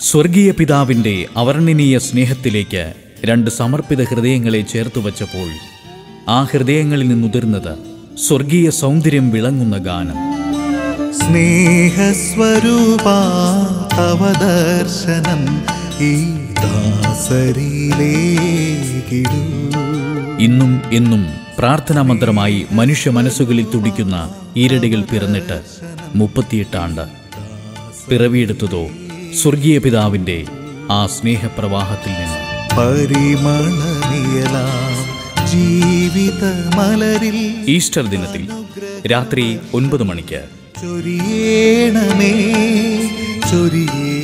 സ്വർഗീയ പിതാവിൻ്റെ അവർണ്ണനീയ സ്നേഹത്തിലേക്ക് രണ്ട് സമർപ്പിത ഹൃദയങ്ങളെ ചേർത്ത് വച്ചപ്പോൾ ആ ഹൃദയങ്ങളിൽ നിന്നുതിർന്നത് സ്വർഗീയ സൗന്ദര്യം വിളങ്ങുന്ന ഗാനം സ്നേഹസ്വരൂപ തവ ദർശനം ഈ ദാസരിലേക്കിടൂ ഇന്നും എന്നും പ്രാർത്ഥനാ മന്ത്രമായി മനുഷ്യ മനസ്സുകളിൽ തുടിക്കുന്ന ഈരടികൾ പിറന്നിട്ട് മുപ്പത്തിയെട്ട് ആണ്ട് പിറവിയെടുത്തതോ സ്വർഗീയ പിതാവിൻ്റെ ആ സ്നേഹപ്രവാഹത്തിൽ നിന്ന് പരിമളനിയലാം ജീവിത മലരിൽ ഈസ്റ്റർ ദിനത്തിൽ രാത്രി ഒൻപത് മണിക്ക് ചൊരിയേണമേ ചൊരിയേ